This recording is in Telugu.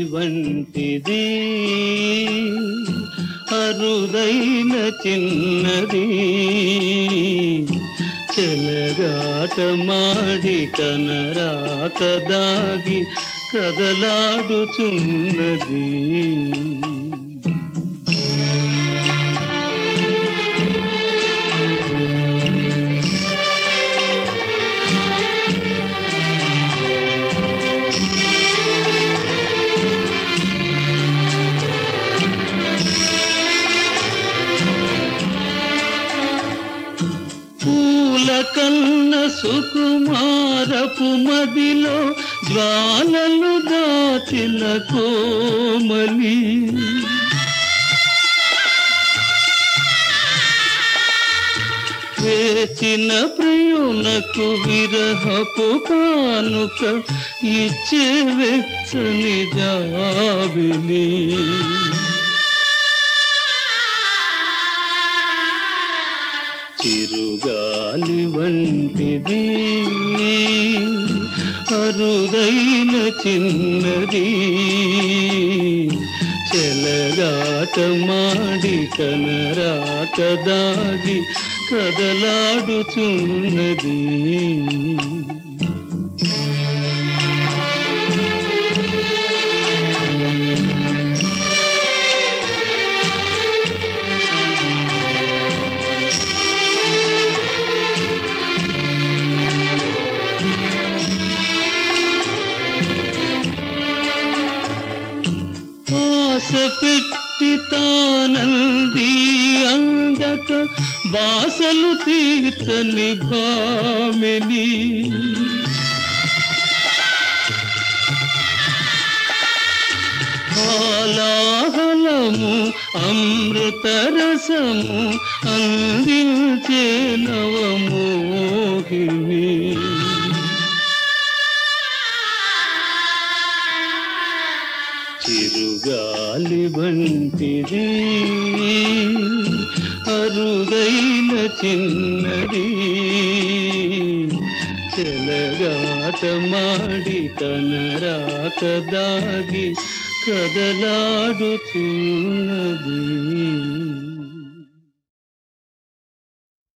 వంటిది అరుదైన చిన్నది చెలగాట మాడి కనరాక దాగి కదలాడుచున్నది పూల కన్న సుకుమారపు మదిలో జ్వాలలు దాచిన కోమలి వేచిన ప్రియునకు విరహపు కానుక ఇచ్చే వెచ్చని జాబిలి చిరుగాలి వంటిది అరుదైన చిన్నది చెలగాట మాడి కనరాక దాగి కదలాడుచున్నది ఆశ పెట్టి తానంది అందక బాసలు తీర్చని భామిని హాలాహలము అమృతరసము అందించే నవమోహిని చిరుగాలి వంటిది అరుదైన చిన్నది చెలగాట మాడి కనరాక దాగి కదలాడుతున్నది